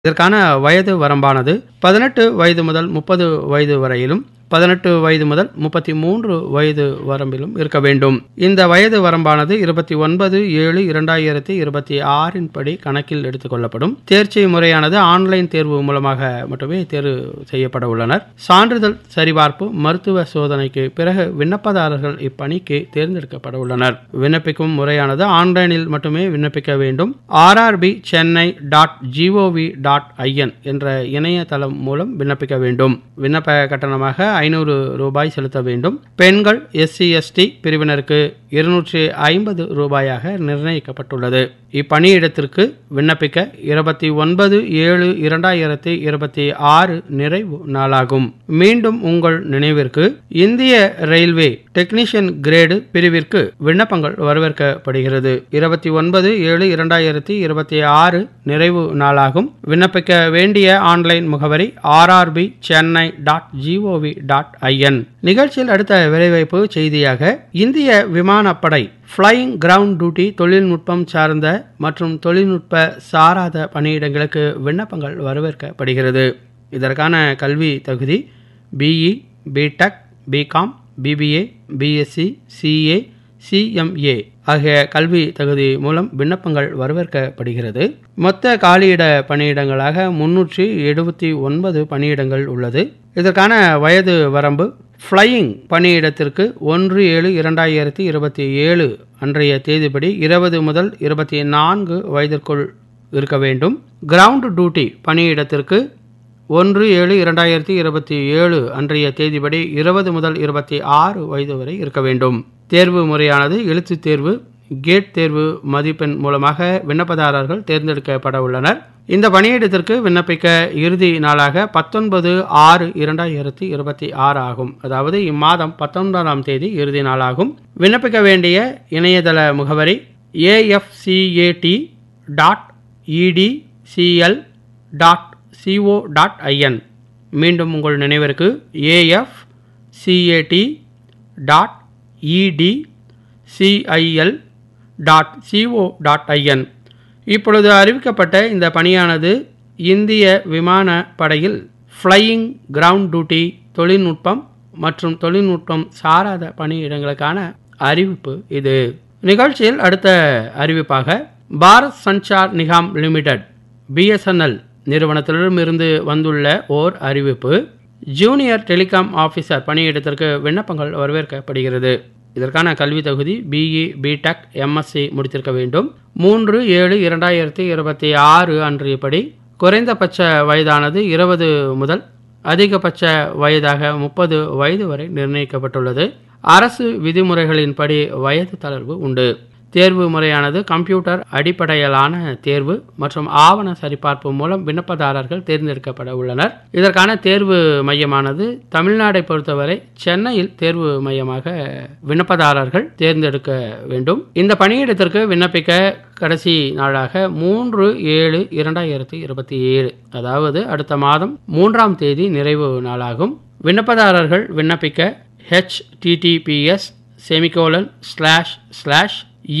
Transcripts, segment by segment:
இதற்கான வயது வரம்பானது பதினெட்டு வயது முதல் முப்பது வயது வரையிலும் பதினெட்டு வயது முதல் முப்பத்தி மூன்று வயது வரம்பிலும் இருக்க வேண்டும் இந்த வயது வரம்பானது இருபத்தி ஒன்பது ஏழு இரண்டாயிரத்தி இருபத்தி ஆறின் படி கணக்கில் எடுத்துக்கொள்ளப்படும் தேர்ச்சி முறையானது ஆன்லைன் தேர்வு மூலமாக மட்டுமே தேர்வு செய்யப்பட உள்ளனர் சான்றிதழ் சரிபார்ப்பு மருத்துவ சோதனைக்கு பிறகு விண்ணப்பதாரர்கள் இப்பணிக்கு தேர்ந்தெடுக்கப்பட உள்ளனர் விண்ணப்பிக்கும் முறையானது ஆன்லைனில் மட்டுமே விண்ணப்பிக்க வேண்டும் RRB Chennai dot GOV dot IN என்ற இணையதளம் மூலம் விண்ணப்பிக்க வேண்டும் விண்ணப்ப கட்டணமாக ஐநூறு ரூபாய் செலுத்த வேண்டும் பெண்கள் எஸ்சி எஸ்டி பிரிவினருக்கு இருநூற்றி ஐம்பது ரூபாயாக நிர்ணயிக்கப்பட்டுள்ளது இப்பணியிடத்திற்கு விண்ணப்பிக்க இருபத்தி ஒன்பது ஏழு இரண்டாயிரத்தி இருபத்தி ஆறு நிறைவு நாளாகும் மீண்டும் உங்கள் நினைவிற்கு இந்திய ரயில்வே டெக்னீஷியன் கிரேடு பிரிவிற்கு விண்ணப்பங்கள் வரவேற்கப்படுகிறது இருபத்தி ஒன்பது ஏழு இரண்டாயிரத்தி இருபத்தி ஆறு நிறைவு நாளாகும் விண்ணப்பிக்க வேண்டிய ஆன்லைன் முகவரி RRB Chennai dot GOV dot IN நிகழ்ச்சியில் அடுத்த வேலைவாய்ப்பு செய்தியாக இந்திய விமானப்படை ஃப்ளையிங் கிரவுண்ட் டியூட்டி தொழில்நுட்பம் சார்ந்த மற்றும் தொழில்நுட்ப சாராத பணியிடங்களுக்கு விண்ணப்பங்கள் வரவேற்கப்படுகிறது இதற்கான கல்வி தகுதி BE BTech BCom BBA BSc CA CMA ஆகிய கல்வி தகுதி மூலம் விண்ணப்பங்கள் வரவேற்கப்படுகிறது மொத்த காலியிட பணியிடங்களாக முன்னூற்றி எழுபத்தி ஒன்பது பணியிடங்கள் உள்ளது இதற்கான வயது வரம்பு ஃப்ளையிங் பணியிடத்திற்கு ஒன்று ஏழு இரண்டாயிரத்தி இருபத்தி ஏழு அன்றைய தேதிப்படி இருபது முதல் இருபத்தி நான்கு வயதிற்குள் இருக்க வேண்டும் கிரவுண்ட் டியூட்டி பணியிடத்திற்கு ஒன்று ஏழு இரண்டாயிரத்தி இருபத்தி ஏழு அன்றைய தேதிப்படி இருபது முதல் இருபத்தி ஆறு வயது வரை இருக்க வேண்டும் தேர்வு முறையானது எழுத்துத் தேர்வு கேட் தேர்வு மதிப்பெண் மூலமாக விண்ணப்பதாரர்கள் தேர்ந்தெடுக்கப்பட உள்ளனர் இந்த பணியிடத்திற்கு விண்ணப்பிக்க இறுதி நாளாக பத்தொன்பது ஆறு இரண்டாயிரத்தி இருபத்தி ஆறு ஆகும் அதாவது இம்மாதம் பத்தொன்பதாம் தேதி இறுதி நாளாகும் விண்ணப்பிக்க வேண்டிய இணையதள முகவரி AFCAT dot EDCIL dot CO dot IN மீண்டும் உங்கள் நினைவிற்கு AF CAT dot ED CIL dot CO dot IN இப்பொழுது அறிவிக்கப்பட்ட இந்த பணியானது இந்திய விமான படையில் ஃப்ளையிங் கிரவுண்ட் டியூட்டி தொழில்நுட்பம் மற்றும் தொழில்நுட்பம் சாராத பணியிடங்களுக்கான அறிவிப்பு இது நிகழ்ச்சியில் அடுத்த அறிவிப்பாக பாரத் சஞ்சார் நிகாம் லிமிடெட் பிஎஸ்என்எல் நிறுவனத்திடமிருந்து வந்துள்ள ஓர் அறிவிப்பு ஜூனியர் டெலிகாம் ஆஃபீஸர் பணியிடத்திற்கு விண்ணப்பங்கள் வரவேற்கப்படுகிறது இதற்கான கல்வி தகுதி பிஇ பிடெக் எம்எஸ்சி முடித்திருக்க வேண்டும் மூன்று ஏழு இரண்டாயிரத்தி இருபத்தி ஆறு அன்றையபடி குறைந்தபட்ச வயதானது இருபது முதல் அதிகபட்ச வயதாக முப்பது வயது வரை நிர்ணயிக்கப்பட்டுள்ளது அரசு விதிமுறைகளின்படி வயது தளர்வு உண்டு தேர்வு முறையானது கம்ப்யூட்டர் அடிப்படையிலான தேர்வு மற்றும் ஆவண சரிபார்ப்பு மூலம் விண்ணப்பதாரர்கள் தேர்ந்தெடுக்கப்பட உள்ளனர் இதற்கான தேர்வு மையமானது தமிழ்நாடை பொறுத்தவரை சென்னையில் தேர்வு மையமாக விண்ணப்பதாரர்கள் தேர்ந்தெடுக்க வேண்டும் இந்த பணியிடத்திற்கு விண்ணப்பிக்க கடைசி நாளாக மூன்று ஏழு இரண்டாயிரத்தி இருபத்தி ஏழு அதாவது அடுத்த மாதம் மூன்றாம் தேதி நிறைவு நாளாகும் விண்ணப்பதாரர்கள் விண்ணப்பிக்க HTTPS semicolon slash slash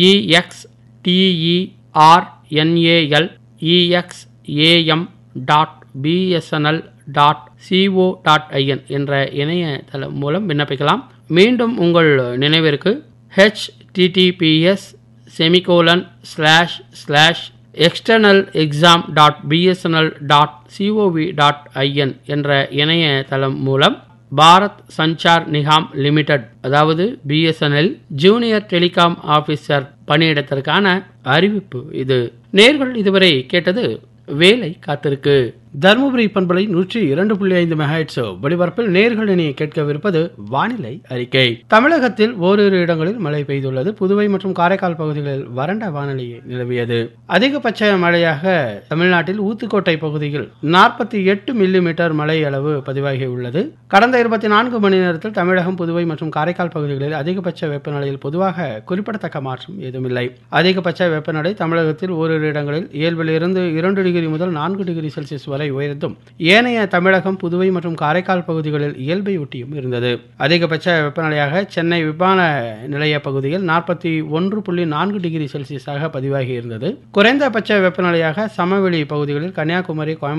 EXTERNAL EXAM dot BSNL dot CO dot IN என்ற இணையதளம் மூலம் விண்ணப்பிக்கலாம் மீண்டும் உங்கள் நினைவிற்கு HTTPS semicolon slash slash external exam dot BSNL dot COV dot IN என்ற இணையதளம் மூலம் பாரத் சஞ்சார் நிகாம் லிமிடெட் அதாவது பிஎஸ்என்எல் ஜூனியர் டெலிகாம் ஆபீசர் பணியிடத்திற்கான அறிவிப்பு இது நேர்கள் இதுவரை கேட்டது வேலை காத்திருக்கு தருமபுரி பண்பலை நூற்றி இரண்டு புள்ளி ஐந்து மெகாட்ஸ் ஒளிபரப்பில் நேர்கள் இனி கேட்கவிருப்பது வானிலை அறிக்கை தமிழகத்தில் ஓரிரு இடங்களில் மழை பெய்துள்ளது புதுவை மற்றும் காரைக்கால் பகுதிகளில் வறண்ட வானிலை நிலவியது அதிகபட்ச மழையாக தமிழ்நாட்டில் ஊத்துக்கோட்டை பகுதியில் நாற்பத்தி எட்டு மில்லி மீட்டர் மழை அளவு பதிவாகி உள்ளது கடந்த இருபத்தி நான்கு மணி நேரத்தில் தமிழகம் புதுவை மற்றும் காரைக்கால் பகுதிகளில் அதிகபட்ச வெப்பநிலையில் பொதுவாக குறிப்பிடத்தக்க மாற்றம் ஏதுமில்லை அதிகபட்ச வெப்பநிலை தமிழகத்தில் ஓரிரு இடங்களில் இயல்பிலிருந்து இரண்டு டிகிரி முதல் நான்கு டிகிரி செல்சியஸ் வரை உயர்ந்தும் ஏனைய தமிழகம் புதுவை மற்றும் காரைக்கால் பகுதிகளில் இயல்பை ஒட்டியும் இருந்தது அதிகபட்ச வெப்பநிலையாக சென்னை விமான நிலைய பகுதியில் நாற்பத்தி ஒன்று புள்ளி நான்கு டிகிரி செல்சியஸாக பதிவாகி இருந்தது குறைந்தபட்ச வெப்பநிலையாக சமவெளி பகுதிகளில் கன்னியாகுமரி கோயம்புத்தூர்